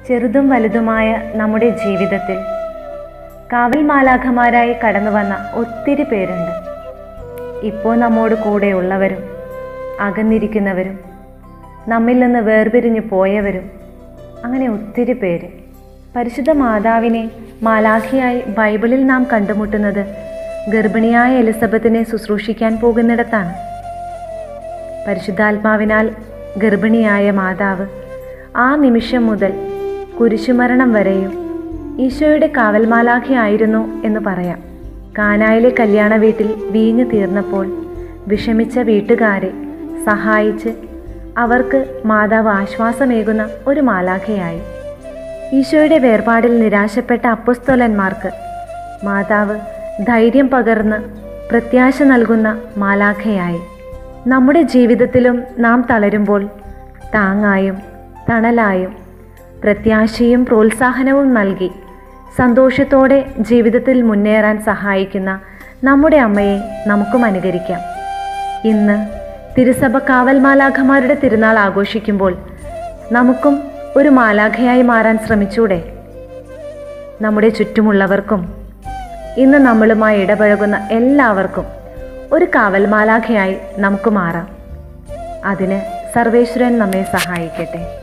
ചെറുതും വലുതുമായ നമ്മുടെ ജീവിതത്തിൽ കാവൽ മാലാഖമാരായി കടന്നു വന്ന ഒത്തിരി പേരുണ്ട് ഇപ്പോൾ നമ്മോട് കൂടെയുള്ളവരും അകന്നിരിക്കുന്നവരും നമ്മിൽ നിന്ന് വേർപിരിഞ്ഞു പോയവരും അങ്ങനെ ഒത്തിരി പേര് പരിശുദ്ധ മാതാവിനെ മാലാഖിയായി ബൈബിളിൽ നാം കണ്ടുമുട്ടുന്നത് ഗർഭിണിയായ എലിസബത്തിനെ ശുശ്രൂഷിക്കാൻ പോകുന്നിടത്താണ് പരിശുദ്ധാത്മാവിനാൽ ഗർഭിണിയായ മാതാവ് ആ നിമിഷം മുതൽ കുരിശുമരണം വരെയും ഈശോയുടെ കാവൽമാലാഖയായിരുന്നു എന്ന് പറയാം കാനായിലെ കല്യാണ വീട്ടിൽ വീഞ്ഞു തീർന്നപ്പോൾ വിഷമിച്ച വീട്ടുകാരെ സഹായിച്ച് അവർക്ക് മാതാവ് ആശ്വാസമേകുന്ന ഒരു മാലാഖയായി ഈശോയുടെ വേർപാടിൽ നിരാശപ്പെട്ട അപ്പസ്തോലന്മാർക്ക് മാതാവ് ധൈര്യം പകർന്ന് പ്രത്യാശ നൽകുന്ന മാലാഖയായി നമ്മുടെ ജീവിതത്തിലും നാം തളരുമ്പോൾ താങ്ങായും തണലായും പ്രത്യാശയും പ്രോത്സാഹനവും നൽകി സന്തോഷത്തോടെ ജീവിതത്തിൽ മുന്നേറാൻ സഹായിക്കുന്ന നമ്മുടെ അമ്മയെ നമുക്കും അനുകരിക്കാം ഇന്ന് തിരുസഭ കാവൽ മാലാഖമാരുടെ തിരുനാൾ ആഘോഷിക്കുമ്പോൾ നമുക്കും ഒരു മാലാഖയായി മാറാൻ ശ്രമിച്ചൂടെ നമ്മുടെ ചുറ്റുമുള്ളവർക്കും ഇന്ന് നമ്മളുമായി ഇടപഴകുന്ന എല്ലാവർക്കും ഒരു കാവൽ മാലാഖയായി നമുക്ക് മാറാം അതിന് സർവേശ്വരൻ നമ്മെ സഹായിക്കട്ടെ